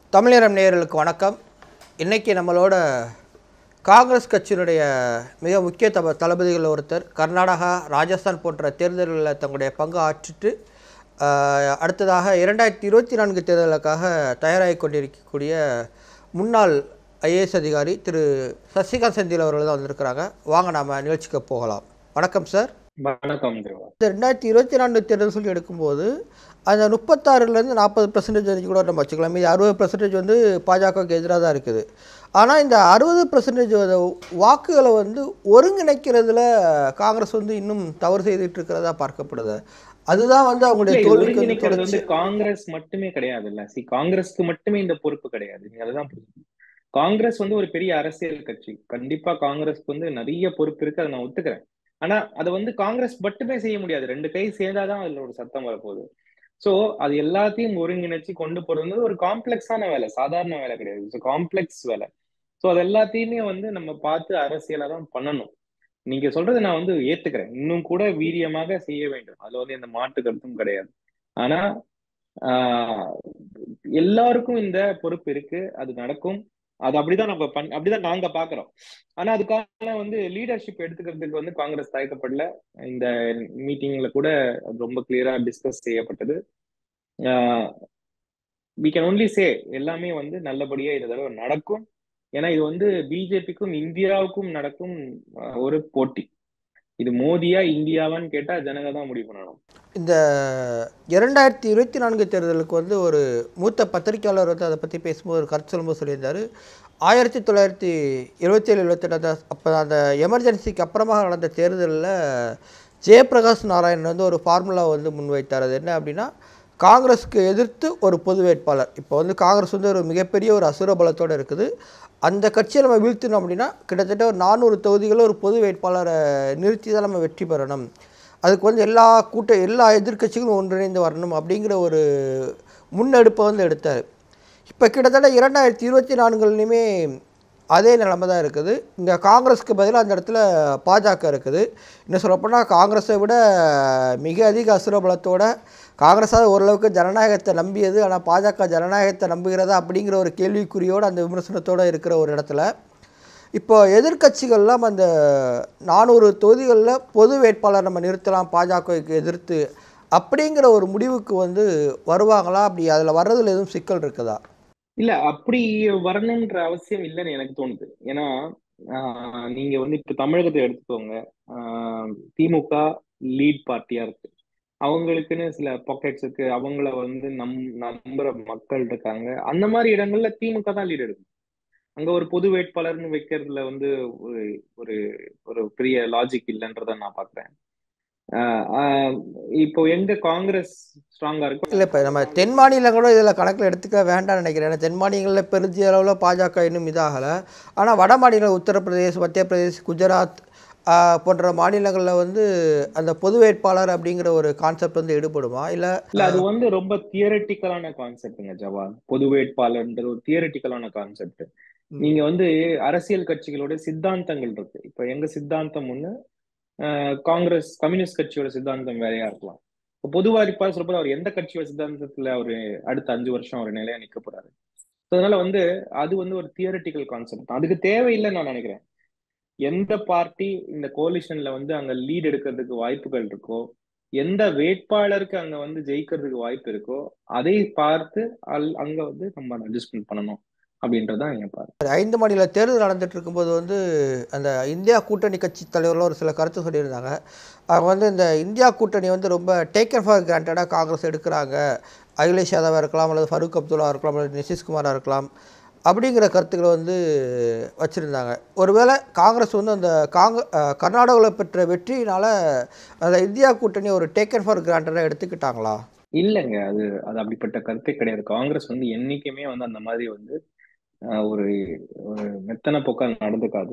தமிழரம் நேயர்களுக்கு வணக்கம் இன்றைக்கி நம்மளோட காங்கிரஸ் கட்சியினுடைய மிக முக்கிய தப தளபதிகள் ஒருத்தர் கர்நாடகா ராஜஸ்தான் போன்ற தேர்தல்களில் தங்களுடைய பங்கு ஆற்றிட்டு ஆஹ், அடுத்ததாக இரண்டாயிரத்தி இருபத்தி நான்கு தேர்தலுக்காக தயாராகி கொண்டிருக்கக்கூடிய முன்னாள் ஐஏஎஸ் அதிகாரி திரு சசிகாந்த் செந்தில் அவர்கள் தான் வந்திருக்கிறாங்க வாங்க நாம் நிகழ்ச்சிக்கு போகலாம் வணக்கம் சார் வணக்கம் தேவா இந்த ரெண்டாயிரத்தி இருபத்தி நான்கு தேர்தல் சொல்லி எடுக்கும்போது அந்த முப்பத்தாறுலேருந்து நாற்பது பர்சன்டேஜ் வரைக்கும் கூட நம்ம வச்சுக்கலாம் மீதி அறுபது பர்சன்டேஜ் வந்து பாஜகவுக்கு எதிராக தான் இருக்குது ஆனால் இந்த அறுபது பர்சன்டேஜ் வாக்குகளை வந்து ஒருங்கிணைக்கிறதுல காங்கிரஸ் வந்து இன்னும் தவறு செய்துட்டு இருக்கிறதா பார்க்கப்படுது அதுதான் வந்து அவங்களுடைய இல்ல, இது தோல்விக்கு வந்து ஒருங்கிணைக்கிறது வந்து தொடர்ச்சி காங்கிரஸ் மட்டுமே கிடையாது இல்ல சி காங்கிரஸ்க்கு மட்டுமே இந்த பொறுப்பு கிடையாது நீங்க அதுதான் புரிஞ்சுக்கணும். காங்கிரஸ் வந்து ஒரு பெரிய அரசியல் கட்சி கண்டிப்பா காங்கிரஸ்க்கு வந்து நிறைய பொறுப்பு இருக்கு அதை நான் ஒத்துக்கிறேன் ஆனா அதை வந்து காங்கிரஸ் மட்டுமே செய்ய முடியாது ரெண்டு கை சேர்ந்தாதான் அதுல ஒரு சத்தம் வரப்போகுது சோ அது எல்லாத்தையும் ஒருங்கிணைச்சு கொண்டு போறது ஒரு காம்ப்ளெக்ஸான வேலை சாதாரண வேலை கிடையாது காம்ப்ளெக்ஸ் வேலை சோ அது எல்லாத்தையுமே வந்து நம்ம பார்த்து அரசியலா தான் பண்ணணும் நீங்க சொல்றது நான் வந்து ஏத்துக்கிறேன் இன்னும் கூட வீரியமாக செய்ய வேண்டும் அதுல வந்து எந்த மாற்று கருத்தும் கிடையாது ஆனா ஆஹ் எல்லாருக்கும் இந்த பொறுப்பு இருக்கு அது நடக்கும் அது அப்படிதான் நம்ம பண் அப்படிதான் நாங்க பாக்குறோம் ஆனா அதுக்கான வந்து லீடர்ஷிப் எடுத்துக்கிறதுக்கு வந்து காங்கிரஸ் தயக்கப்படல இந்த மீட்டிங்ல கூட அது ரொம்ப கிளியரா டிஸ்கஸ் செய்யப்பட்டது வி கேன் ஒன்லி சே எல்லாமே வந்து நல்லபடியா இந்த தடவை நடக்கும் ஏன்னா இது வந்து பிஜேபிக்கும் இந்தியாவுக்கும் நடக்கும் அஹ், ஒரு போட்டி இது மோதியா இந்தியாவான்னு கேட்டா ஜனங்க தான் முடிவு பண்ணணும் இந்த இரண்டாயிரத்தி இருபத்தி நான்கு தேர்தலுக்கு வந்து ஒரு மூத்த பத்திரிகையாளர் வந்து அதை பற்றி பேசும்போது ஒரு கருத்து சொல்லும்போது சொல்லியிருந்தார் ஆயிரத்தி தொள்ளாயிரத்தி இருபத்தேழு இருபத்தெட்டு அப்போ அந்த எமர்ஜென்சிக்கு அப்புறமா நடந்த தேர்தலில் ஜெயபிரகாஷ் நாராயணன் வந்து ஒரு ஃபார்முலா வந்து முன்வைத்தார் அது என்ன அப்படின்னா காங்கிரஸுக்கு எதிர்த்து ஒரு பொது வேட்பாளர் இப்போ வந்து காங்கிரஸ் வந்து ஒரு மிகப்பெரிய ஒரு அசுர பலத்தோடு இருக்குது அந்த கட்சியை நம்ம வீழ்த்தணும் அப்படின்னா கிட்டத்தட்ட ஒரு நானூறு தொகுதிகளில் ஒரு பொது வேட்பாளரை நிறுத்தி தான் நம்ம வெற்றி பெறணும் அதுக்கு வந்து எல்லா கூட்ட எல்லா எதிர்க்கட்சிகளும் ஒன்றிணைந்து வரணும் அப்படிங்கிற ஒரு முன்னெடுப்பை வந்து எடுத்தார் இப்போ கிட்டத்தட்ட இரண்டாயிரத்தி இருபத்தி நான்குலையுமே அதே நிலைமை தான் இருக்குது இங்கே காங்கிரஸுக்கு பதிலாக அந்த இடத்துல பாஜக இருக்குது இன்னும் சொல்லப்போனால் காங்கிரஸை விட மிக அதிக அசுரபலத்தோட காங்கிரஸாவது ஓரளவுக்கு ஜனநாயகத்தை நம்பியது ஆனால் பாஜக ஜனநாயகத்தை நம்புகிறதா அப்படிங்கிற ஒரு கேள்விக்குறியோடு அந்த விமர்சனத்தோடு இருக்கிற ஒரு இடத்துல இப்போ எதிர்க்கட்சிகள்லாம் அந்த நானூறு தொகுதிகளில் பொது வேட்பாளர் நம்ம நிறுத்தலாம் பாஜகவுக்கு எதிர்த்து அப்படிங்கிற ஒரு முடிவுக்கு வந்து வருவாங்களா அப்படி அதில் வர்றதுல எதுவும் சிக்கல் இருக்குதா இல்ல அப்படி வரணும்ன்ற அவசியம் இல்லைன்னு எனக்கு தோணுது ஏன்னா ஆஹ், நீங்க வந்து இப்ப தமிழகத்தை எடுத்துக்கோங்க ஆஹ், திமுக லீட் பார்ட்டியா இருக்கு அவங்களுக்குன்னு சில பாக்கெட்ஸ் இருக்கு அவங்கள வந்து நம் நம்புற மக்கள் இருக்காங்க அந்த மாதிரி இடங்கள்ல திமுக தான் லீட் எடுக்கும் அங்க ஒரு பொது வேட்பாளர்னு வைக்கிறதுல வந்து ஒரு ஒரு ஒரு பெரிய லாஜிக் இல்லைன்றத நான் பாக்குறேன் ஆஹ் ஆஹ் இப்போ எங்க காங்கிரஸ் ஸ்ட்ராங்கா இருக்கும் இல்லை இப்போ நம்ம தென் மாநிலம் கூட இதில் கணக்கில் எடுத்துக்க வேண்டாம்னு நினைக்கிறேன் ஏன்னா தென் மாநிலங்களில் பெருந்திய அளவில் பாஜக இன்னும் இதாகலை ஆனால் வட மாநிலம் உத்தரப்பிரதேஷ் மத்திய பிரதேஷ் குஜராத் ஆஹ், போன்ற மாநிலங்களில் வந்து அந்த பொது வேட்பாளர் அப்படிங்கிற ஒரு கான்செப்ட் வந்து ஈடுபடுமா இல்லை இல்ல அது வந்து ரொம்ப தியரட்டிக்கலான கான்செப்ட்ங்க ஜவான் பொது வேட்பாளர்ன்றது ஒரு தியரட்டிக்கலான கான்செப்ட் ம். நீங்க வந்து அரசியல் கட்சிகளோட சித்தாந்தங்கள் இருக்கு இப்ப எங்க சித்தாந்தம் ஒண்ணு ஆஹ் காங்கிரஸ் கம்யூனிஸ்ட் கட்சியோட சித்தாந்தம் வேறையா இருக்கலாம் இப்போ பொது வேட்பாளர் சொல்லும்போது அவர் எந்த கட்சியோட சித்தாந்தத்துல அவரு அடுத்த அஞ்சு வருஷம் ஒரு நிலையா நிக்க போறாரு So அதனால வந்து அது வந்து ஒரு தியரட்டிக்கல் கான்செப்ட் அதுக்கு தேவையில்லைன்னு நான் நினைக்கிறேன் எந்த பார்ட்டி இந்த கோலிஷன்ல வந்து அங்க லீட் எடுக்கிறதுக்கு வாய்ப்புகள் இருக்கோ எந்த வேட்பாளருக்கு அங்க வந்து ஜெயிக்கிறதுக்கு வாய்ப்பு இருக்கோ அதை பார்த்து அல் அங்க வந்து நம்ம அட்ஜஸ்ட்மெண்ட் பண்ணணும் அப்படின்றதுதான் என் பார்வை ஐந்து மாநில தேர்தல் நடந்துட்டு இருக்கும்போது வந்து அந்த இந்தியா கூட்டணி கட்சி தலைவர்கள் ஒரு சில கருத்து சொல்லியிருந்தாங்க அவங்க வந்து இந்த இந்தியா கூட்டணி வந்து ரொம்ப டேக்கன் ஃபார் கிராண்டடாக காங்கிரஸ் எடுக்கிறாங்க அகிலேஷ் யாதவாக இருக்கலாம் அல்லது ஃபரூக் அப்துல்லா இருக்கலாம் அல்லது நிதிஷ்குமாராக இருக்கலாம் அப்படிங்கிற கருத்துக்களை வந்து வச்சுருந்தாங்க ஒருவேளை காங்கிரஸ் வந்து அந்த காங்க அஹ், கர்நாடகாவில் பெற்ற வெற்றியினால் அந்த இந்தியா கூட்டணி ஒரு டேக்கன் ஃபார் கிராண்டடாக எடுத்துக்கிட்டாங்களா இல்லைங்க அது அது அப்படிப்பட்ட கருத்தே கிடையாது காங்கிரஸ் வந்து என்னைக்குமே வந்து அந்த மாதிரி வந்து ஆஹ், ஒரு ஒரு மெத்தன போக்கா நடந்துக்காது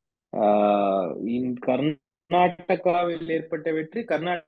ஆஹ், இன் கர்நாடகாவில் ஏற்பட்ட வெற்றி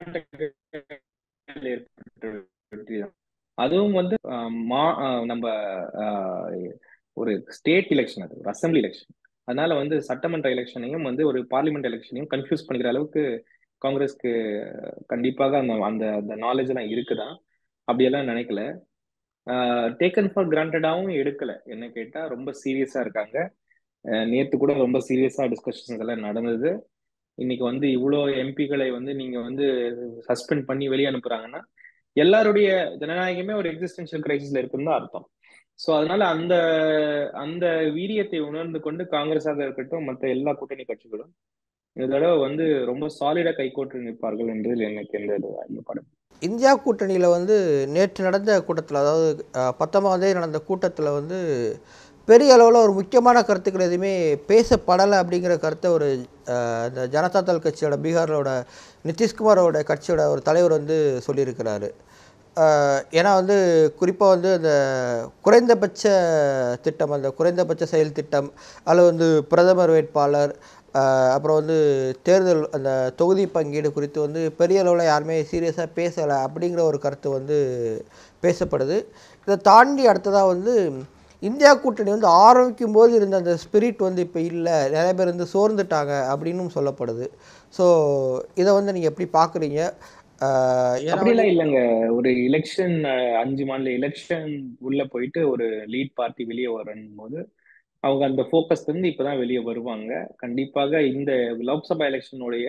கர்நாடகாவில் ஏற்பட்ட வெற்றி தான் அதுவும் வந்து ஆஹ், மா ஆஹ், நம்ம ஆஹ், ஒரு ஸ்டேட் எலெக்ஷன் அது ஒரு அசம்பிளி எலெக்ஷன் அதனால வந்து சட்டமன்ற எலெக்ஷனையும் வந்து ஒரு பார்லிமெண்ட் எலெக்ஷனையும் கன்ஃபியூஸ் பண்ணிக்கிற அளவுக்கு காங்கிரஸ்க்கு கண்டிப்பாக அந்த அந்த அந்த நாலேஜ் எல்லாம் இருக்குதான் அப்படியெல்லாம் நினைக்கல டேக்கன் ஃபார் கிராண்டடாவும் எடுக்கல என்ன கேட்டா ரொம்ப சீரியஸா இருக்காங்க நேத்து கூட ரொம்ப சீரியஸா டிஸ்கஷன்ஸ் எல்லாம் நடந்தது இன்னைக்கு வந்து இவ்வளோ எம்பிக்களை வந்து நீங்க வந்து சஸ்பெண்ட் பண்ணி வெளியே அனுப்புறாங்கன்னா எல்லாருடைய ஜனநாயகமே ஒரு எக்ஸிஸ்டன்ஷியல் கிரைசிஸ்ல இருக்குன்னு தான் அர்த்தம் ஸோ அதனால அந்த அந்த வீரியத்தை உணர்ந்து கொண்டு காங்கிரஸாக இருக்கட்டும் மற்ற எல்லா கூட்டணி கட்சிகளும் இந்த தடவை வந்து ரொம்ப சாலிடா கைகோட்டு நிற்பார்கள் என்பதில் எனக்கு எந்த ஐயப்பாடும் இந்தியா கூட்டணியில் வந்து நேற்று நடந்த கூட்டத்தில் அதாவது பத்தொன்பதாம் தேதி நடந்த கூட்டத்தில் வந்து பெரிய அளவில் ஒரு முக்கியமான கருத்துக்கள் எதுவுமே பேசப்படலை அப்படிங்கிற கருத்தை ஒரு இந்த ஜனதா தள் கட்சியோட பீகாரோட நிதிஷ்குமாரோட கட்சியோட ஒரு தலைவர் வந்து சொல்லியிருக்கிறாரு ஏன்னா வந்து குறிப்பாக வந்து அந்த குறைந்தபட்ச திட்டம் அந்த குறைந்தபட்ச செயல் திட்டம் அதில் வந்து பிரதமர் வேட்பாளர் அப்புறம் வந்து தேர்தல் அந்த தொகுதி பங்கீடு குறித்து வந்து பெரிய அளவில் யாருமே சீரியஸாக பேசலை அப்படிங்கிற ஒரு கருத்து வந்து பேசப்படுது இதை தாண்டி அடுத்ததாக வந்து இந்தியா கூட்டணி வந்து ஆரம்பிக்கும் போது இருந்த அந்த ஸ்பிரிட் வந்து இப்போ இல்லை நிறைய பேர் வந்து சோர்ந்துட்டாங்க அப்படின்னும் சொல்லப்படுது ஸோ இதை வந்து நீங்கள் எப்படி பார்க்குறீங்க அப்படிலாம் இல்லைங்க ஒரு எலெக்ஷன் அஞ்சு மாநில எலெக்ஷன் உள்ள போயிட்டு ஒரு லீட் பார்ட்டி வெளியே வரணும் போது அவங்க அந்த ஃபோக்கஸ் வந்து இப்பதான் வெளியே வருவாங்க கண்டிப்பாக இந்த லோக்சபா எலெக்ஷனுடைய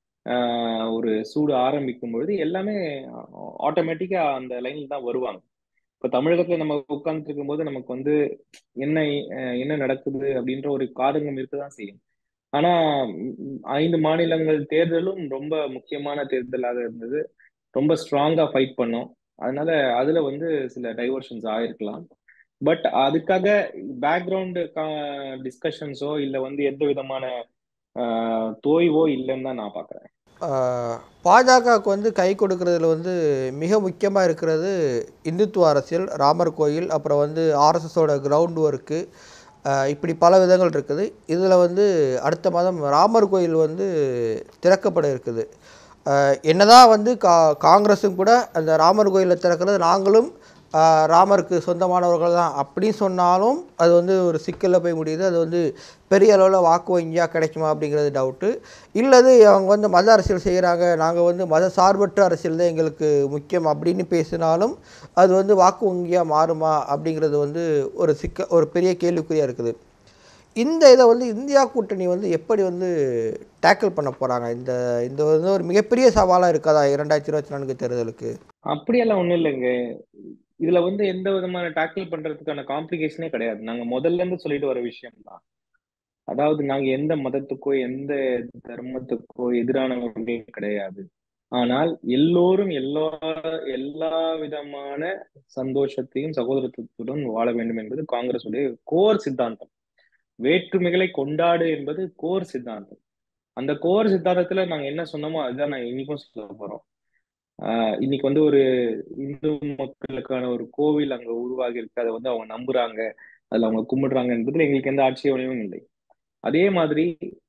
ஒரு சூடு ஆரம்பிக்கும் பொழுது எல்லாமே ஆட்டோமேட்டிக்கா அந்த லைன்ல தான் வருவாங்க இப்ப தமிழகத்துல நம்ம உட்கார்ந்துட்டு இருக்கும்போது நமக்கு வந்து என்ன என்ன நடக்குது அப்படின்ற ஒரு காதங்கம் இருக்கதான் செய்யும் ஆனா ஐந்து மாநிலங்கள் தேர்தலும் ரொம்ப முக்கியமான தேர்தலாக இருந்தது ரொம்ப ஸ்ட்ராங்கா ஃபைட் பண்ணோம் அதனால அதுல வந்து சில டைவர்ஷன்ஸ் ஆயிருக்கலாம் பட் அதுக்காக பேக்ரவுண்டு டிஸ்கஷன்ஸோ இல்லை வந்து எந்த விதமான தோய்வோ இல்லைன்னு தான் நான் பார்க்குறேன் பாஜகவுக்கு வந்து கை கொடுக்கறதுல வந்து மிக முக்கியமாக இருக்கிறது இந்துத்துவ அரசியல் ராமர் கோயில் அப்புறம் வந்து ஆர்எஸ்எஸோட கிரவுண்ட் ஒர்க்கு இப்படி பல விதங்கள் இருக்குது இதில் வந்து அடுத்த மாதம் ராமர் கோயில் வந்து திறக்கப்பட இருக்குது என்னதான் வந்து கா காங்கிரஸும் கூட அந்த ராமர் கோயிலில் திறக்கிறது நாங்களும் ராமருக்கு சொந்தமானவர்கள் தான் அப்படின்னு சொன்னாலும் அது வந்து ஒரு சிக்கலில் போய் முடியுது அது வந்து பெரிய அளவில் வாக்கு வங்கியாக கிடைக்குமா அப்படிங்கிறது டவுட்டு இல்லது அவங்க வந்து மத அரசியல் செய்கிறாங்க நாங்கள் வந்து மத சார்பற்ற அரசியல் தான் எங்களுக்கு முக்கியம் அப்படின்னு பேசினாலும் அது வந்து வாக்கு வங்கியாக மாறுமா அப்படிங்கிறது வந்து ஒரு சிக்க ஒரு பெரிய கேள்விக்குறியாக இருக்குது இந்த இதை வந்து இந்தியா கூட்டணி வந்து எப்படி வந்து டேக்கிள் பண்ண போகிறாங்க இந்த இந்த வந்து ஒரு மிகப்பெரிய சவாலாக இருக்காதா இரண்டாயிரத்தி இருபத்தி நான்கு தேர்தலுக்கு அப்படியெல்லாம் ஒன்றும் இல்லைங்க இதுல வந்து எந்த விதமான டேக்கிள் பண்றதுக்கான காம்ப்ளிகேஷனே கிடையாது நாங்க முதல்ல இருந்து சொல்லிட்டு வர விஷயம் தான் அதாவது நாங்க எந்த மதத்துக்கோ எந்த தர்மத்துக்கோ எதிரானவர்கள் கிடையாது ஆனால் எல்லோரும் எல்லா எல்லா விதமான சந்தோஷத்தையும் சகோதரத்துடன் வாழ வேண்டும் என்பது காங்கிரஸ் உடைய கோர் சித்தாந்தம் வேற்றுமைகளை கொண்டாடு என்பது கோர் சித்தாந்தம் அந்த கோர் சித்தாந்தத்துல நாங்க என்ன சொன்னோமோ அதுதான் நான் இன்னைக்கும் சொல்ல போறோம் ஆஹ் இன்னைக்கு வந்து ஒரு இந்து மக்களுக்கான ஒரு கோவில் அங்க உருவாகி இருக்கு அதை வந்து அவங்க நம்புறாங்க அதுல அவங்க கும்பிடுறாங்க என்பதுல எங்களுக்கு எந்த ஆட்சேபனையும் இல்லை அதே மாதிரி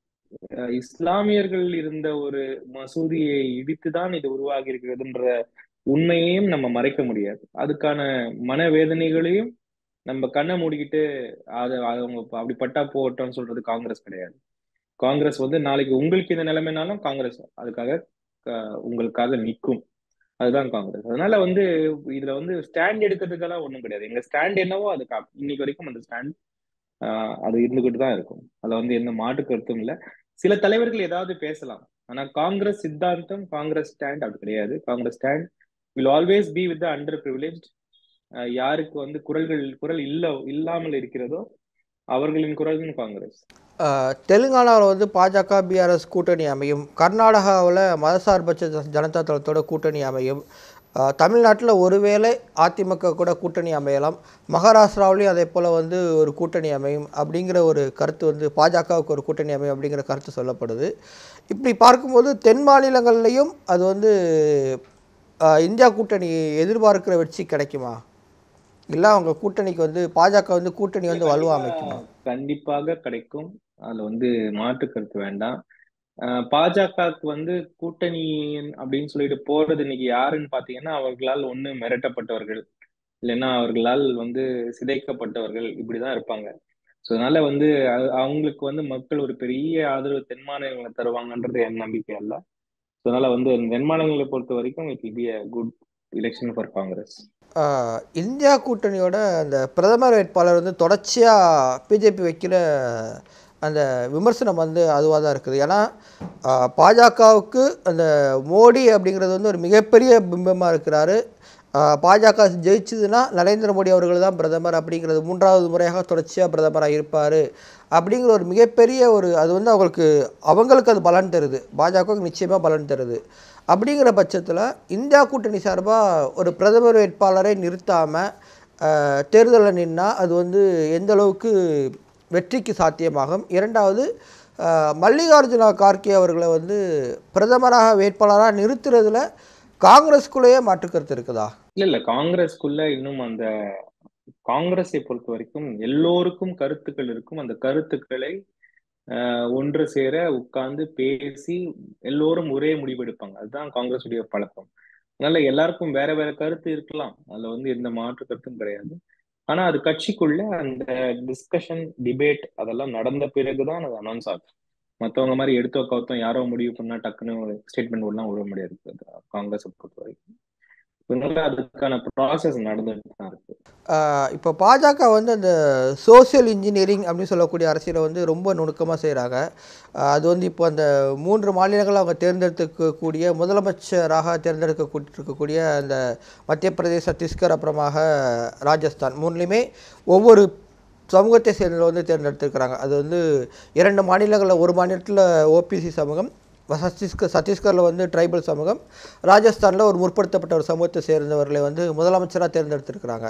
இஸ்லாமியர்கள் இருந்த ஒரு மசூதியை இடித்துதான் இது உருவாகி இருக்கிறதுன்ற உண்மையையும் நம்ம மறைக்க முடியாது அதுக்கான மனவேதனைகளையும் நம்ம கண்ணை மூடிக்கிட்டு அதை அவங்க அப்படி பட்டா போட்டோம்னு சொல்றது காங்கிரஸ் கிடையாது காங்கிரஸ் வந்து நாளைக்கு உங்களுக்கு இந்த நிலைமைனாலும் காங்கிரஸ் அதுக்காக உங்களுக்காக நிற்கும் அதுதான் காங்கிரஸ் அதனால வந்து இதுல வந்து ஸ்டாண்ட் எடுக்கிறதுக்கெல்லாம் ஒண்ணும் கிடையாது எங்க ஸ்டாண்ட் என்னவோ அது இன்னைக்கு வரைக்கும் அந்த ஸ்டாண்ட் அது இருந்துகிட்டு தான் இருக்கும் அதுல வந்து எந்த மாட்டு கருத்தும் இல்லை சில தலைவர்கள் ஏதாவது பேசலாம் ஆனா காங்கிரஸ் சித்தாந்தம் காங்கிரஸ் ஸ்டாண்ட் அப்படி கிடையாது Congress stand will always be with underprivileged யாருக்கு வந்து குரல்கள் குரல் இல்ல இல்லாமல் இருக்கிறதோ அவர்களின் குரல்னு காங்கிரஸ் தெலுங்கானாவில் வந்து பாஜக பிஆர்எஸ் கூட்டணி அமையும் கர்நாடகாவில் மதசார்பற்ற ஜனதா தளத்தோட கூட்டணி அமையும் தமிழ்நாட்டில் ஒருவேளை அதிமுக கூட கூட்டணி அமையலாம் மகாராஷ்டிராவிலையும் அதே போல் வந்து ஒரு கூட்டணி அமையும் அப்படிங்கிற ஒரு கருத்து வந்து பாஜகவுக்கு ஒரு கூட்டணி அமையும் அப்படிங்கிற கருத்து சொல்லப்படுது இப்படி பார்க்கும்போது தென் மாநிலங்கள்லேயும் அது வந்து இந்தியா கூட்டணி எதிர்பார்க்கிற வெற்றி கிடைக்குமா இல்லை அவங்க கூட்டணிக்கு வந்து பாஜக வந்து கூட்டணி வந்து வலுவா அமைக்குமா கண்டிப்பாக கிடைக்கும் அதுல வந்து மாற்று கருத்து வேண்டாம் பாஜகவுக்கு வந்து கூட்டணி அப்படின்னு சொல்லிட்டு போறது இன்னைக்கு யாருன்னு பாத்தீங்கன்னா அவர்களால் ஒண்ணு மிரட்டப்பட்டவர்கள் இல்லைன்னா அவர்களால் வந்து சிதைக்கப்பட்டவர்கள் இப்படிதான் இருப்பாங்க ஸோ அதனால வந்து அவங்களுக்கு வந்து மக்கள் ஒரு பெரிய ஆதரவு தென் மாநிலங்களை தருவாங்கன்றது என் நம்பிக்கை அல்ல ஸோ அதனால வந்து தென் மாநிலங்களை பொறுத்த வரைக்கும் it will be a good election for Congress ah, India கூட்டணியோட அந்த பிரதமர் வேட்பாளர் வந்து தொடர்ச்சியாக பிஜேபி வைக்கிற அந்த விமர்சனம் வந்து அதுவாக தான் இருக்குது ஏன்னா ஆஹ், பாஜகவுக்கு அந்த மோடி அப்படிங்கிறது வந்து ஒரு மிகப்பெரிய பிம்பமாக இருக்கிறாரு ஆஹ், பாஜக ஜெயிச்சதுன்னா நரேந்திர மோடி அவர்கள் தான் பிரதமர் அப்படிங்கிறது மூன்றாவது முறையாக தொடர்ச்சியாக பிரதமராக இருப்பார் அப்படிங்கிற ஒரு மிகப்பெரிய ஒரு அது வந்து அவங்களுக்கு அவங்களுக்கு அது பலன் தருது பாஜகவுக்கு நிச்சயமாக பலன் தருது அப்படிங்கிற பட்சத்தில் இந்தியா கூட்டணி சார்பாக ஒரு பிரதமர் வேட்பாளரை நிறுத்தாமல் தேர்தலில் நின்னா அது வந்து எந்த அளவுக்கு வெற்றிக்கு சாத்தியமாகும் இரண்டாவது அஹ், மல்லிகார்ஜுன கார்கே அவர்களை வந்து பிரதமராக வேட்பாளராக நிறுத்துறதுல காங்கிரஸ்குள்ளேயே மாற்றுக்கருத்து இருக்குதா இல்ல இல்ல காங்கிரஸ்க்குள்ள இன்னும் அந்த காங்கிரஸை பொறுத்த வரைக்கும் எல்லோருக்கும் கருத்துக்கள் இருக்கும் அந்த கருத்துக்களை ஆஹ், ஒன்று சேர உட்கார்ந்து பேசி எல்லோரும் ஒரே முடிவெடுப்பாங்க அதுதான் காங்கிரஸுடைய பழக்கம் அதனால எல்லாருக்கும் வேற வேற கருத்து இருக்கலாம் அதுல வந்து எந்த மாற்று கருத்தும் கிடையாது ஆனா அது கட்சிக்குள்ள அந்த டிஸ்கஷன் டிபேட் அதெல்லாம் நடந்த பிறகுதான் அது அனௌன்ஸ் ஆகும் மத்தவங்க மாதிரி எடுத்தோ கவுத்தம் யாரோ முடிவு பண்ணா டக்குன்னு ஸ்டேட்மெண்ட் விடலாம் விட முடியாது காங்கிரஸை பொறுத்த வரைக்கும் அதனால அதுக்கான ப்ராசஸ் நடந்துட்டு தான் இருக்கு ஆஹ் இப்போ பாஜக வந்து அந்த சோஷியல் இன்ஜினியரிங் அப்படின்னு சொல்லக்கூடிய அரசியலை வந்து ரொம்ப நுணுக்கமாக செய்கிறாங்க அது வந்து இப்போ அந்த மூன்று மாநிலங்கள் அவங்க தேர்ந்தெடுக்கக்கூடிய முதலமைச்சராக தேர்ந்தெடுக்கக்கூடிய அந்த மத்திய பிரதேஷ் சத்தீஸ்கர் அப்புறமாக ராஜஸ்தான் மூணுலேயுமே ஒவ்வொரு சமூகத்தை சேர்ந்தவங்க வந்து தேர்ந்தெடுத்திருக்கிறாங்க அது வந்து இரண்டு மாநிலங்களில் ஒரு மாநிலத்தில் ஓபிசி சமூகம் சத்தீஸ்கர் சத்தீஸ்கரில் வந்து ட்ரைபல் சமூகம் ராஜஸ்தானில் ஒரு முற்படுத்தப்பட்ட ஒரு சமூகத்தை சேர்ந்தவர்களை வந்து முதலமைச்சராக தேர்ந்தெடுத்திருக்கிறாங்க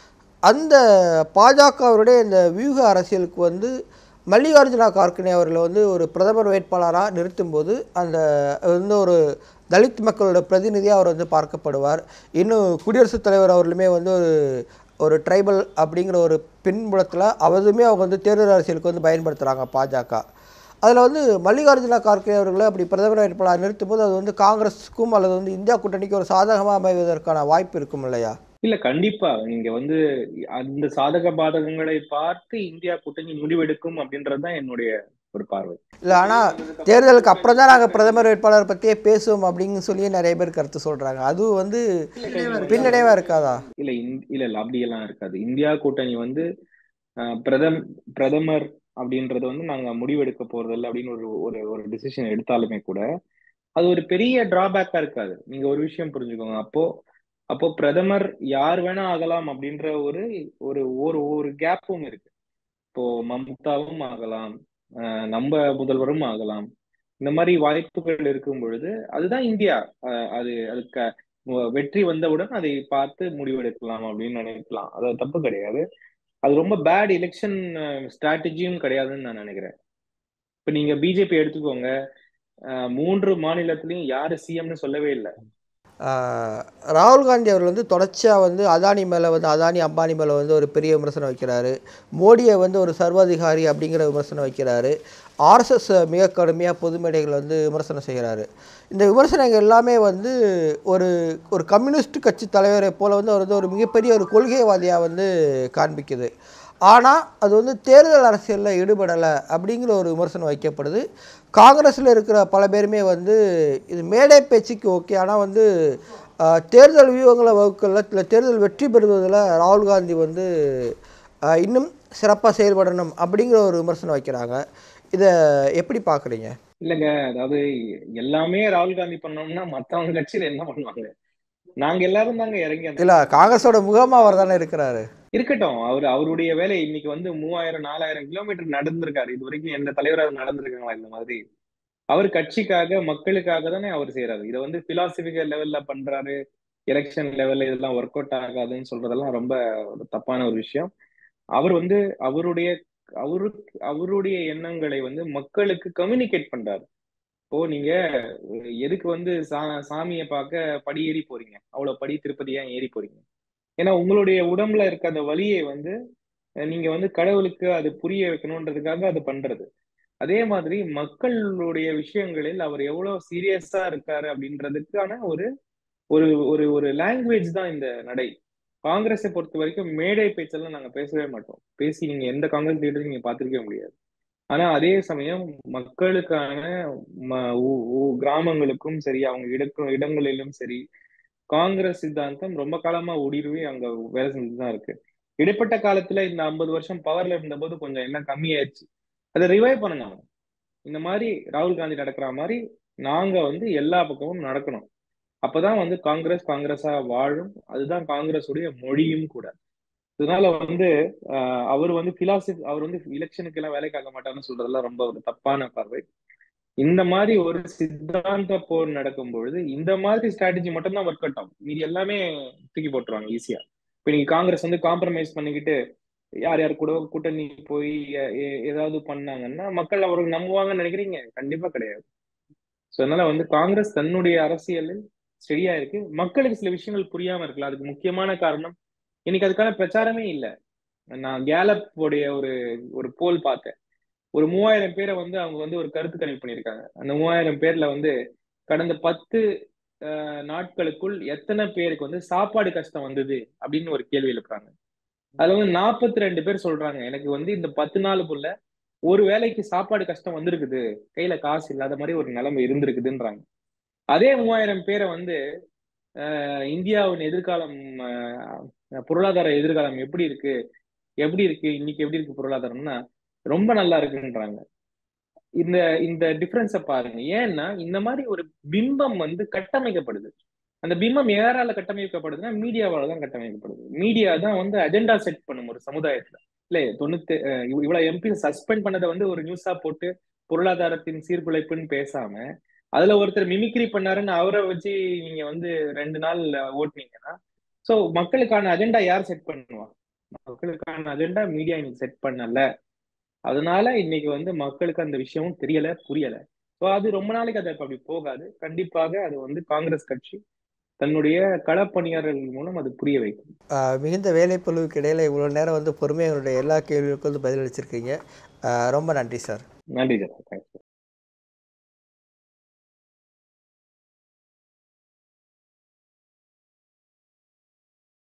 அந்த பாஜகவுடைய இந்த வியூக அரசியலுக்கு வந்து மல்லிகார்ஜுனா கார்கனே அவர்களை வந்து ஒரு பிரதமர் வேட்பாளராக நிறுத்தும்போது அந்த வந்து ஒரு தலித் மக்களோட பிரதிநிதியாக அவர் வந்து பார்க்கப்படுவார் இன்னும் குடியரசுத் தலைவர் அவர்களுமே வந்து ஒரு ஒரு ட்ரைபல் அப்படிங்கிற ஒரு பின்புலத்தில் அவதுமே அவங்க வந்து தேர்தல் அரசியலுக்கு வந்து பயன்படுத்துகிறாங்க பாஜக அதில் வந்து மல்லிகார்ஜுன கார்கே அவர்களை அப்படி பிரதமர் வேட்பாளர் நிறுத்தும் போது அது வந்து காங்கிரஸுக்கும் அல்லது வந்து இந்தியா கூட்டணிக்கு ஒரு சாதகமாக அமைவதற்கான வாய்ப்பு இருக்கும் இல்லையா இல்ல கண்டிப்பா நீங்க வந்து அந்த சாதக பாதகங்களை பார்த்து இந்தியா கூட்டணி முடிவெடுக்கும் அப்படின்றதுதான் என்னுடைய ஒரு பார்வை இல்லை ஆனால் தேர்தலுக்கு அப்புறம் தான் நாங்கள் பிரதமர் வேட்பாளர் பற்றியே பேசுவோம் அப்படின்னு சொல்லி நிறைய பேர் கருத்து சொல்கிறாங்க அதுவும் வந்து பின்னடைவாக இருக்காதா இல்ல இந்- இல்ல இல்ல அப்படியெல்லாம் இருக்காது இந்தியா கூட்டணி வந்து அஹ், பிரதம் பிரதமர் அப்படின்றது வந்து நாங்க முடிவெடுக்க போறதில்ல அப்படின்னு ஒரு ஒரு ஒரு டிசிஷன் எடுத்தாலுமே கூட அது ஒரு பெரிய டிராபேக்கா இருக்காது நீங்க ஒரு விஷயம் புரிஞ்சுக்கோங்க அப்போ அப்போ பிரதமர் யார் வேணா ஆகலாம் அப்படின்ற ஒரு ஒரு ஒரு ஒரு கேப்பும் இருக்கு இப்போ மம்தாவும் ஆகலாம் அஹ் நம்ம முதல்வரும் ஆகலாம் இந்த மாதிரி வாய்ப்புகள் இருக்கும் பொழுது அதுதான் இந்தியா அஹ் அது அதுக்கு வெற்றி வந்தவுடன் அதை பார்த்து முடிவெடுக்கலாம் அப்படின்னு நினைக்கலாம் அது தப்பு கிடையாது அது ரொம்ப பேட் எலெக்ஷன் ஸ்ட்ராட்டஜியும் கிடையாதுன்னு நான் நினைக்கிறேன் இப்ப நீங்க பிஜேபி எடுத்துக்கோங்க அஹ் மூன்று மாநிலத்திலையும் யாரு சிஎம்னு சொல்லவே இல்லை ஆஹ் ராகுல் காந்தி அவர் வந்து தொடர்ச்சியாக வந்து அதானி மேலே வந்து அதானி அம்பானி மேலே வந்து ஒரு பெரிய விமர்சனம் வைக்கிறாரு மோடியை வந்து ஒரு சர்வாதிகாரி அப்படிங்கிற விமர்சனம் வைக்கிறாரு ஆர்எஸ்எஸ் மிக கடுமையாக பொது மேடைகள் வந்து விமர்சனம் செய்கிறாரு இந்த விமர்சனங்கள் எல்லாமே வந்து ஒரு ஒரு கம்யூனிஸ்ட் கட்சி தலைவரை போல வந்து அவர் வந்து ஒரு மிகப்பெரிய ஒரு கொள்கைவாதியாக வந்து காண்பிக்குது ஆனால் அது வந்து தேர்தல் அரசியலில் ஈடுபடலை அப்படிங்கிற ஒரு விமர்சனம் வைக்கப்படுது காங்கிரஸில் இருக்கிற பல பேருமே வந்து இது மேடை பேச்சுக்கு ஓகே ஆனால் வந்து ஆஹ், தேர்தல் வியூகங்களை வகுக்கல இல்லை தேர்தல் வெற்றி பெறுவதில் ராகுல் காந்தி வந்து ஆஹ், இன்னும் சிறப்பாக செயல்படணும் அப்படிங்கிற ஒரு விமர்சனம் வைக்கிறாங்க இதை எப்படி பார்க்குறீங்க இல்லைங்க அதாவது எல்லாமே ராகுல் காந்தி பண்ணோம்னா மத்தவங்க கட்சியில என்ன பண்ணுவாங்க நாங்க எல்லாரும் தாங்க இறங்கி அந்த இல்லை காங்கிரஸோட முகமாக அவர் தானே இருக்கிறாரு இருக்கட்டும் அவர் அவருடைய வேலை இன்னைக்கு வந்து மூவாயிரம் நாலாயிரம் கிலோமீட்டர் நடந்திருக்காரு இது வரைக்கும் எந்த தலைவராக நடந்திருக்காங்களா இந்த மாதிரி அவர் கட்சிக்காக மக்களுக்காக தானே அவர் செய்யறாரு இதை வந்து பிலாசபிக்கல் லெவல்ல பண்றாரு எலெக்ஷன் லெவல்ல இதெல்லாம் ஒர்க் அவுட் ஆகாதுன்னு சொல்றதெல்லாம் ரொம்ப ஒரு தப்பான ஒரு விஷயம் அவர் வந்து அவருடைய அவருக்கு அவருடைய எண்ணங்களை வந்து மக்களுக்கு கம்யூனிகேட் பண்றாரு இப்போ நீங்க எதுக்கு வந்து சா சாமியை பார்க்க படி ஏறி போறீங்க அவ்வளவு படி திருப்பதி ஏன் ஏறி போறீங்க ஏன்னா உங்களுடைய உடம்புல இருக்க அந்த வலியை வந்து அஹ், நீங்க வந்து கடவுளுக்கு அது புரிய வைக்கணுன்றதுக்காக அது பண்றது அதே மாதிரி மக்களுடைய விஷயங்களில் அவர் எவ்வளவு சீரியஸா இருக்காரு அப்படின்றதுக்கான ஒரு ஒரு ஒரு ஒரு லாங்குவேஜ் தான் இந்த நடை காங்கிரஸை பொறுத்த வரைக்கும் மேடை பேச்செல்லாம் நாங்க பேசவே மாட்டோம் பேசி நீங்க எந்த காங்கிரஸ் லீடரும் நீங்க பார்த்திருக்கவே முடியாது ஆனா அதே சமயம் மக்களுக்கான ம- ஊ- ஊ- கிராமங்களுக்கும் சரி அவங்க இடக்கும் இடங்களிலும் சரி காங்கிரஸ் சித்தாந்தம் ரொம்ப காலமா ஊடுருவி அங்க வேலை செஞ்சுட்டு தான் இருக்கு இடைப்பட்ட காலத்துல இந்த ஐம்பது வருஷம் பவர்ல இருந்தபோது கொஞ்சம் என்ன கம்மியாயிருச்சு அதை ரிவைவ் பண்ணணும் இந்த மாதிரி ராகுல் காந்தி நடக்கிற மாதிரி நாங்க வந்து எல்லா பக்கமும் நடக்கணும் அப்பதான் வந்து காங்கிரஸ் காங்கிரஸா வாழும் அதுதான் காங்கிரஸ் உடைய மொழியும் கூட இதனால வந்து ஆஹ் அவர் வந்து பிலாசபி அவர் வந்து எலெக்ஷனுக்கு எல்லாம் வேலைக்கு ஆக மாட்டாருன்னு சொல்றதெல்லாம் ரொம்ப ஒரு தப்பான பார்வை இந்த மாதிரி ஒரு சித்தாந்த போர் நடக்கும் பொழுது இந்த மாதிரி ஸ்ட்ராட்டஜி மட்டும் தான் ஒர்க் அவுட் ஆகும் மீதி எல்லாமே தூக்கி போட்டுருவாங்க ஈஸியா இப்ப நீங்க காங்கிரஸ் வந்து காம்ப்ரமைஸ் பண்ணிக்கிட்டு யார் யார் கூட கூட்டணி போய் எ- எ- ஏதாவது பண்ணாங்கன்னா மக்கள் அவர்கள் நம்புவாங்கன்னு நினைக்கிறீங்க கண்டிப்பா கிடையாது ஸோ அதனால வந்து காங்கிரஸ் தன்னுடைய அரசியலில் சரியா இருக்கு மக்களுக்கு சில விஷயங்கள் புரியாம இருக்கலாம் அதுக்கு முக்கியமான காரணம் இன்னைக்கு அதுக்கான பிரச்சாரமே இல்லை நான் கேலப் உடைய ஒரு ஒரு போல் பார்த்தேன் ஒரு மூவாயிரம் பேரை வந்து அவங்க வந்து ஒரு கருத்து கணிப்பு பண்ணியிருக்காங்க அந்த மூவாயிரம் பேர்ல வந்து கடந்த பத்து அஹ், நாட்களுக்குள் எத்தனை பேருக்கு வந்து சாப்பாடு கஷ்டம் வந்தது அப்படின்னு ஒரு கேள்வி எழுப்புறாங்க அதுல வந்து நாற்பத்தி ரெண்டு பேர் சொல்றாங்க எனக்கு வந்து இந்த பத்து நாளுக்குள்ள ஒரு வேளைக்கு சாப்பாடு கஷ்டம் வந்திருக்குது கையில காசு இல்லாத மாதிரி ஒரு நிலைமை இருந்திருக்குதுன்றாங்க அதே மூவாயிரம் பேரை வந்து அஹ், இந்தியாவின் எதிர்காலம் அஹ், பொருளாதார எதிர்காலம் எப்படி இருக்கு எப்படி இருக்கு இன்னைக்கு எப்படி இருக்கு பொருளாதாரம்னா ரொம்ப நல்லா இருக்குன்றாங்க இந்த இந்த டிஃபரன்ஸை பாருங்க ஏன்னா இந்த மாதிரி ஒரு பிம்பம் வந்து கட்டமைக்கப்படுது அந்த பிம்பம் யாரால கட்டமைக்கப்படுதுன்னா மீடியாவால தான் கட்டமைக்கப்படுது மீடியா தான் வந்து அஜெண்டா செட் பண்ணும் ஒரு சமுதாயத்துல இல்ல தொண்ணூத்தி அஹ் இவ்- இவ்வளவு எம்பி சஸ்பெண்ட் பண்ணதை வந்து ஒரு நியூஸா போட்டு பொருளாதாரத்தின் சீர்குலைப்புன்னு பேசாம அதுல ஒருத்தர் மிமிக்ரி பண்ணாருன்னு அவரை வச்சு நீங்க வந்து ரெண்டு நாள் ஓட்டுனீங்கன்னா சோ மக்களுக்கான அஜெண்டா யார் செட் பண்ணுவா மக்களுக்கான அஜெண்டா மீடியா இன்னைக்கு செட் பண்ணல அதனால இன்னைக்கு வந்து மக்களுக்கு அந்த விஷயமும் தெரியல புரியல ஸோ அது ரொம்ப நாளைக்கு அது அப்படி போகாது கண்டிப்பாக அது வந்து காங்கிரஸ் கட்சி தன்னுடைய களப்பணியாளர்கள் மூலம் அது புரிய வைக்கும் ஆஹ் மிகுந்த வேலைப்பளுவுக்கு இடையில இவ்வளோ நேரம் வந்து பொறுமையாக என்னுடைய எல்லா கேள்விகளுக்கும் வந்து பதிலளிச்சிருக்கீங்க ஆஹ் ரொம்ப நன்றி சார் நன்றி சார் தேங்க்ஸ்